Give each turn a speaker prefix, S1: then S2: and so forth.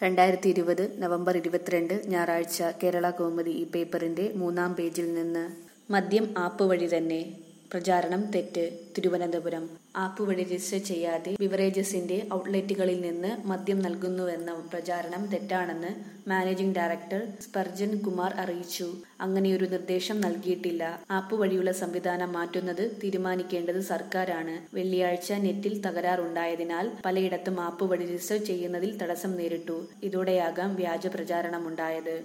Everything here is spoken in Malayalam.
S1: രണ്ടായിരത്തി ഇരുപത് നവംബർ ഇരുപത്തിരണ്ട് ഞായറാഴ്ച കേരള കൗമുദി ഈ പേപ്പറിന്റെ മൂന്നാം പേജിൽ നിന്ന് മദ്യം ആപ്പ് വഴി തന്നെ പ്രചാരണം തെറ്റ് തിരുവനന്തപുരം ആപ്പ് വഴി രജിസ്റ്റർ ചെയ്യാതെ ബിവറേജസിന്റെ ഔട്ട്ലെറ്റുകളിൽ നിന്ന് മദ്യം നൽകുന്നുവെന്ന പ്രചാരണം തെറ്റാണെന്ന് മാനേജിംഗ് ഡയറക്ടർ സ്പർജൻ കുമാർ അറിയിച്ചു അങ്ങനെയൊരു നിർദ്ദേശം നൽകിയിട്ടില്ല ആപ്പ് വഴിയുള്ള സംവിധാനം മാറ്റുന്നത് തീരുമാനിക്കേണ്ടത് സർക്കാരാണ് വെള്ളിയാഴ്ച നെറ്റിൽ തകരാറുണ്ടായതിനാൽ പലയിടത്തും ആപ്പ് വഴി രജിസ്റ്റർ ചെയ്യുന്നതിൽ തടസ്സം നേരിട്ടു ഇതോടെയാകാം വ്യാജ പ്രചാരണമുണ്ടായത്